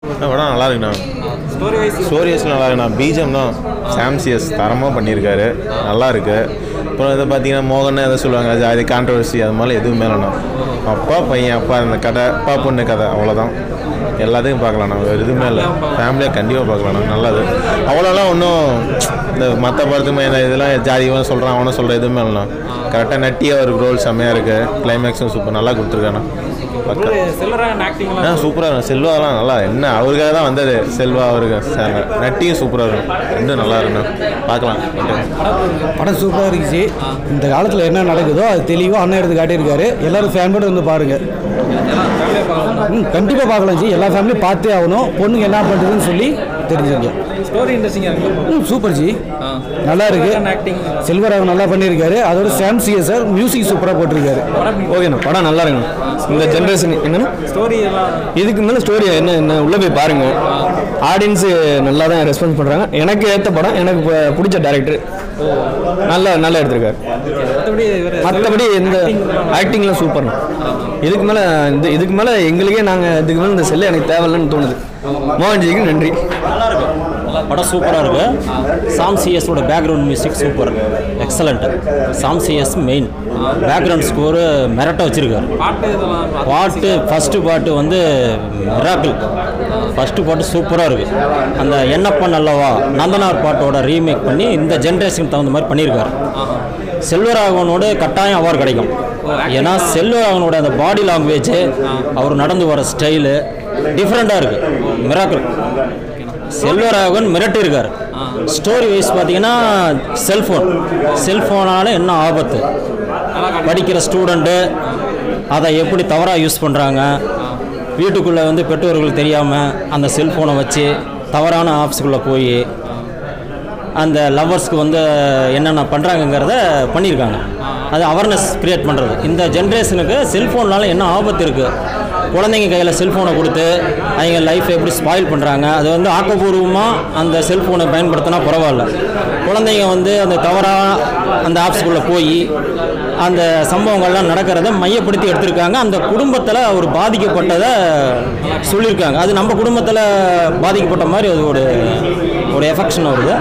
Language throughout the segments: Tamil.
படம் நல்லா இருக்குண்ணா ஸ்டோரி வைஸ் ஸ்டோரிஸ் நல்லா இருக்குண்ணா பிஜிஎம் தான் சாம்சியஸ் தரமாக பண்ணியிருக்காரு நல்லா இருக்கு அப்புறம் இதை பார்த்தீங்கன்னா மோகன் எதை சொல்லுவாங்க ஜாதி கான்ட்ரவர்சி அது மாதிரி எதுவுமே இல்லைண்ணா அப்பா பையன் அப்பா இந்த கதை அப்பா பொண்ணு கதை அவ்வளோதான் எல்லாத்தையும் பார்க்கலாண்ணா வேறு எதுவுமே இல்லை ஃபேமிலியாக கண்டிப்பாக பார்க்கலாண்ணா நல்லது அவ்வளோலாம் ஒன்றும் இந்த மற்ற படத்துமே இந்த இதெல்லாம் ஜாதி இவன் சொல்கிறான் அவனை சொல்கிற எதுவுமே இல்லைண்ணா கரெக்டாக நட்டியாக ஒரு ரோல் செம்மையாக இருக்குது கிளைமேக்ஸும் சூப்பர் நல்லா கொடுத்துருக்காண்ணா பக்கா செல்லராக ஆக்டிங்லாம் ஆ சூப்பராக இருக்கும் செல்வாலாம் நல்லா என்ன அவருக்காக தான் வந்தது செல்வா அவருக்கு சார் நட்டியும் சூப்பராக இருக்கும் ரெண்டும் நல்லா இருக்கும் பார்க்கலாம் படம் சூப்பராக இருந்துச்சு இந்த காலத்தில் என்ன நடக்குதோ அது தெளிவாக அண்ணன் எடுத்து காட்டியிருக்காரு எல்லாரும் ஃபேமிலியோட வந்து பாருங்கள் ம் கண்டிப்பாக பார்க்கலாம் ஜி எல்லா ஃபேமிலியும் பார்த்தே ஆகணும் பொண்ணுங்க என்ன பண்ணுறதுன்னு சொல்லி தெரிஞ்சுங்க ஸ்டோரி இன்ட்ரெஸ்டிங்காக இருக்கு ம் சூப்பர் ஜி நல்லா இருக்கு ஆக்டிங் செல்வராகவன் நல்லா பண்ணியிருக்காரு அதோட சாம்சியா சார் மியூசிக் சூப்பராக போட்டிருக்காரு ஓகேண்ணா படம் நல்லா இருக்குண்ணா இந்த ஜென்ரேஷன் என்னன்னா ஸ்டோரி எல்லாம் இதுக்கு மேலே ஸ்டோரி என்ன என்ன உள்ளே போய் பாருங்க ஆடியன்ஸு நல்லா தான் ரெஸ்பான்ஸ் பண்ணுறாங்க எனக்கு ஏற்ற படம் எனக்கு ப- பிடிச்ச டேரக்டர் நல்லா நல்லா எடுத்திருக்காரு மற்றபடி இவர் மற்றபடி இந்த ஆக்டிங்லாம் சூப்பர்ண்ணா இதுக்கு மேலே இந்த இதுக்கு மேலே எங்களுக்கே நாங்கள் இதுக்கு மேலே இந்த செல்லு எனக்கு தேவையில்லைன்னு தோணுது மோகன்ஜிக்கு நன்றி படம் சூப்பராக இருக்கு சாம் சிஎஸோட background music super excellent Sam CS main background score மிரட்ட வச்சிருக்காரு பாட்டு இதெல்லாம் பாட்டு ஃபஸ்ட்டு பாட்டு வந்து மிராக்கிள் ஃபஸ்ட்டு பாட்டு சூப்பராக இருக்குது அந்த என்னப்பன் அல்லவா நந்தனார் பாட்டோட ரீமேக் பண்ணி இந்த ஜென்ரேஷனுக்கு தகுந்த மாதிரி பண்ணியிருக்காரு செல்வராகவனோட கட்டாயம் அவார்டு கிடைக்கும் ஏன்னா செல்வராகவனோட அந்த பாடி லாங்குவேஜ் அவர் நடந்து வர ஸ்டைலு டிஃப்ரெண்ட்டாக இருக்குது மிராக்கிள் செல்வராகவன் மிரட்டியிருக்கார் ஸ்டோரி வைஸ் பார்த்தீங்கன்னா செல்ஃபோன் செல்ஃபோனால் என்ன ஆபத்து படிக்கிற ஸ்டூடெண்ட்டு அதை எப்படி தவறாக யூஸ் பண்ணுறாங்க வீட்டுக்குள்ளே வந்து பெற்றோர்களுக்கு தெரியாமல் அந்த செல்ஃபோனை வச்சு தவறான ஆப்ஸுக்குள்ளே போய் அந்த லவ்வர்ஸ்க்கு வந்து என்னென்ன பண்ணுறாங்கங்கிறத பண்ணியிருக்காங்க அது அவேர்னஸ் க்ரியேட் பண்ணுறது இந்த ஜென்ரேஷனுக்கு செல்ஃபோன்னால என்ன ஆபத்து இருக்குது குழந்தைங்க கையில் செல்ஃபோனை கொடுத்து அவங்க லைஃப் எப்படி ஸ்பாயில் பண்ணுறாங்க அது வந்து ஆக்கப்பூர்வமாக அந்த செல்ஃபோனை பயன்படுத்தினா பரவாயில்ல குழந்தைங்க வந்து அந்த தவறாக அந்த ஆப்ஸ்குள்ளே போய் அந்த சம்பவங்கள்லாம் நடக்கிறத மையப்படுத்தி எடுத்திருக்காங்க அந்த குடும்பத்தில் ஒரு பாதிக்கப்பட்டதை சொல்லியிருக்காங்க அது நம்ம குடும்பத்தில் பாதிக்கப்பட்ட மாதிரி அது ஒரு ஒரு எஃபெக்ஷன் வருது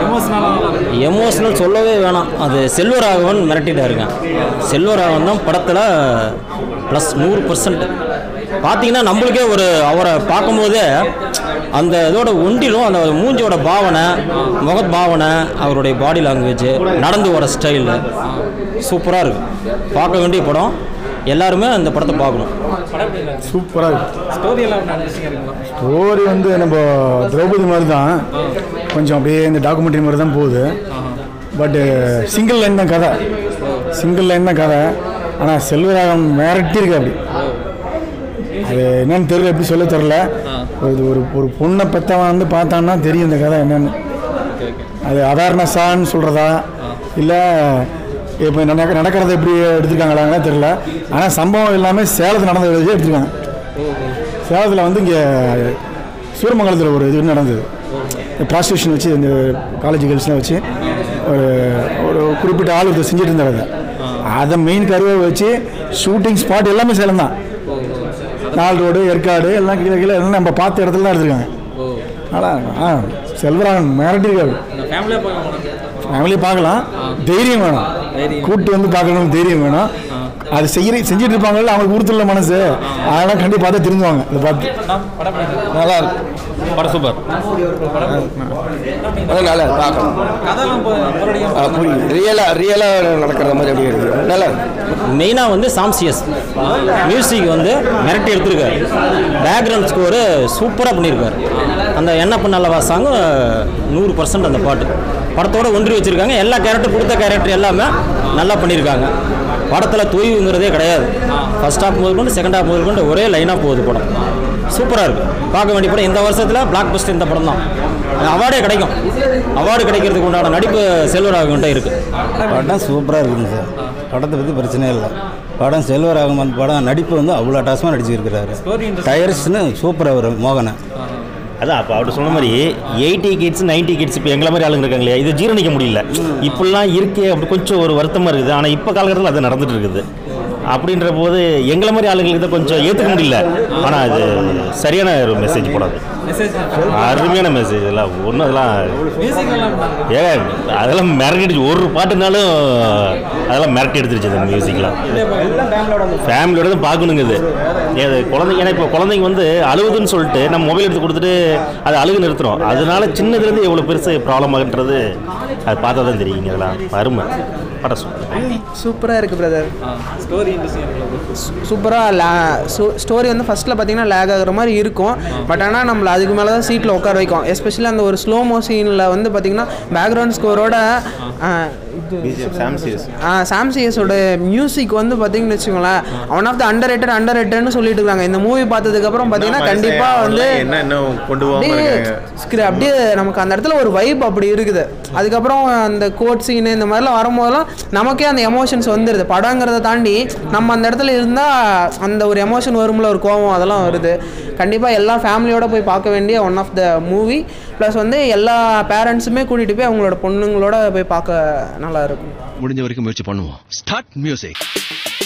எமோஷனல் சொல்லவே வேணாம் அது செல்வராகவன் மிரட்டிட்டாருங்க செல்வராகவன் தான் படத்தில் ப்ளஸ் நூறு பர்சன்ட் பார்த்தீங்கன்னா நம்மளுக்கே ஒரு அவரை பார்க்கும்போதே அந்த இதோட ஒண்டிலும் அந்த மூஞ்சியோட பாவனை முக பாவனை அவருடைய பாடி லாங்குவேஜ் நடந்து வர ஸ்டைலு சூப்பராக இருக்கு பார்க்க வேண்டிய படம் எல்லாருமே அந்த படத்தை பார்க்கணும் சூப்பராக இருக்கு ஸ்டோரி எல்லாம் இன்ட்ரெஸ்டிங்காக இருக்குங்களா ஸ்டோரி வந்து நம்ம திரௌபதி மாதிரி தான் கொஞ்சம் அப்படியே இந்த டாக்குமெண்ட்ரி மாதிரி தான் போகுது பட்டு சிங்கிள் லைன் தான் கதை சிங்கிள் லைன் தான் கதை ஆனால் செல்வராகம் மிரட்டியிருக்கு அப்படி அது என்னன்னு தெரியல எப்படி சொல்ல தெரில ஒரு ஒரு ஒரு பொண்ணை பெற்றவன் வந்து பார்த்தான்னா தெரியும் இந்த கதை என்னன்னு அது அவேர்னஸான்னு சொல்கிறதா இல்லை இப்போ நடக்க நடக்கிறத எப்படி எடுத்திருக்காங்களான்னு தெரில ஆனால் சம்பவம் எல்லாமே சேலத்தில் நடந்த வச்சு எடுத்திருக்காங்க சேலத்தில் வந்து இங்கே சூரமங்கலத்தில் ஒரு இது நடந்தது ப்ராஸ்டியூஷன் வச்சு இந்த காலேஜ் கேர்ள்ஸ்லாம் வச்சு ஒரு ஒரு குறிப்பிட்ட ஆள் ஒருத்தர் செஞ்சுட்டு இருந்தார் அதை அதை மெயின் கருவை வச்சு ஷூட்டிங் ஸ்பாட் எல்லாமே சேலம் தான் நால் ரோடு ஏற்காடு எல்லாம் கீழே கீழே எல்லாம் நம்ம பார்த்த இடத்துல தான் எடுத்திருக்காங்க ஆனால் ஆ செல்வராகன் மிரட்டிருக்காரு ஃபேமிலியாக பார்க்க ஃபேமிலி பார்க்கலாம் தைரியம் வேணும் கூட்டு வந்து பார்க்கணும் தைரியம் வேணும் அது செய்ய செஞ்சுட்டு இருப்பாங்கல்ல அவங்களுக்கு உறுத்துள்ள மனசு அதெல்லாம் கண்டிப்பாக பார்த்தா திருந்துவாங்க இதை பார்த்து நல்லா இருக்கு படம் சூப்பர் நல்லா பார்க்கலாம் கதைலாம் போராடியும் ரியலாக ரியலாக நடக்கிற மாதிரி அப்படியே இருக்கு நல்லா இருக்கு மெயினாக வந்து சாம்சியஸ் மியூசிக் வந்து மிரட்டி எடுத்திருக்காரு பேக்ரவுண்ட் ஸ்கோரு சூப்பராக பண்ணியிருக்காரு அந்த என்ன பண்ணலவா சாங் நூறு பர்சன்ட் அந்த பாட்டு படத்தோட ஒன்றி வச்சுருக்காங்க எல்லா கேரக்டர் கொடுத்த கேரக்டர் எல்லாமே நல்லா பண்ணியிருக்காங்க படத்தில் தொய்வுங்கிறதே கிடையாது ஃபர்ஸ்ட் ஹாஃப் முதல் கொண்டு செகண்ட் ஹாஃப் முதல் கொண்டு ஒரே லைனாக போகுது படம் சூப்பராக இருக்குது பார்க்க வேண்டிய படம் இந்த வருஷத்தில் பிளாக் பஸ்ட் இந்த படம் தான் அவார்டே கிடைக்கும் அவார்டு கிடைக்கிறதுக்கு உண்டான நடிப்பு செல்வராகவன்ட்ட இருக்குது படம் சூப்பராக இருக்குங்க சார் படத்தை பற்றி பிரச்சனையே இல்லை படம் செல்வராகவன் படம் நடிப்பு வந்து அவ்வளோ அட்டாசமாக நடிச்சிருக்கிறாரு டயர்ஸ்னு சூப்பராக வரும் மோகனை அதான் அப்போ அப்படி சொன்ன மாதிரி எயிட்டி கிட்ஸ் நைன்டி கிட்ஸ் இப்போ எங்களை மாதிரி ஆளுங்க இருக்காங்க இல்லையா இது ஜீரணிக்க முடியல இப்படிலாம் இருக்கே அப்படி கொஞ்சம் ஒரு வருத்தமாக இருக்குது ஆனால் இப்போ காலகட்டத்தில் அது நடந்துட்டு இருக்குது அப்படின்ற போது எங்களை மாதிரி ஆளுங்களுக்கு இதை கொஞ்சம் ஏற்றுக்க முடியல ஆனால் அது சரியான ஒரு மெசேஜ் போடாது மெசேஜ் அருமையான மெசேஜ் எல்லாம் ஒன்றும் அதெல்லாம் மியூசிக் எல்லாம் ஏ அதெல்லாம் மிரட்டிடுச்சு ஒரு பாட்டுனாலும் அதெல்லாம் மிரட்டி எடுத்துருச்சு அந்த மியூசிக்லாம் ஃபேமிலியோட தான் பார்க்கணுங்க இது ஏது குழந்தைங்க ஏன்னா இப்போ குழந்தைங்க வந்து அழுகுதுன்னு சொல்லிட்டு நம்ம மொபைல் எடுத்து கொடுத்துட்டு அது அழுகு நிறுத்துறோம் அதனால சின்னதுலேருந்து எவ்வளோ பெருசு ப்ராப்ளம் ஆகுன்றது அது பார்த்தா தான் தெரியுங்க அதெல்லாம் அருமை படம் சூப்பர் சூப்பராக இருக்குது பிரதர் ஸ்டோரி இன்ட்ரெஸ்டிங் இருக்கு சூப்பராக லே ஸ்டோரி வந்து ஃபஸ்ட்டில் பார்த்தீங்கன்னா லேக் ஆகுற மாதிரி இருக்கும் பட் ஆனால் நம்மளை அதுக்கு மேலே தான் சீட்டில் உட்கார வைக்கும் எஸ்பெஷலி அந்த ஒரு ஸ்லோ மோஷனில் வந்து பார்த்தீங்கன்னா பேக்ரவுண்ட் ஸ்கோரோட பிஜிஎம் சாம்சியஸ் சாம்சிஎஸோட மியூசிக் வந்து பார்த்தீங்கன்னு வச்சுக்கோங்களேன் one of the underrated under ரேட்டட்னு சொல்லிட்டு இருக்காங்க இந்த மூவி பார்த்ததுக்கப்புறம் பார்த்தீங்கன்னா கண்டிப்பாக வந்து என்ன என்ன கொண்டு போகாம அப்படியே இருக்காங்க scre- அப்படியே நமக்கு அந்த இடத்துல ஒரு வைப் அப்படி இருக்குது அதுக்கப்புறம் அந்த கோட் சீனு இந்த மாதிரிலாம் வரும்போதெல்லாம் நமக்கே அந்த எமோஷன்ஸ் வந்துடுது படங்கிறத தாண்டி நம்ம அந்த இடத்துல இருந்தால் அந்த ஒரு எமோஷன் வரும்ல ஒரு கோவம் அதெல்லாம் வருது கண்டிப்பாக எல்லா ஃபேமிலியோட போய் பார்க்க வேண்டிய one of the movie plus வந்து எல்லா பேரண்ட்ஸுமே கூட்டிகிட்டு போய் அவங்களோட பொண்ணுங்களோட போய் பார்க்க நல்லா இருக்கும் முடிஞ்ச வரைக்கும் முயற்சி பண்ணுவோம் ஸ்டார்ட் மியூசிக்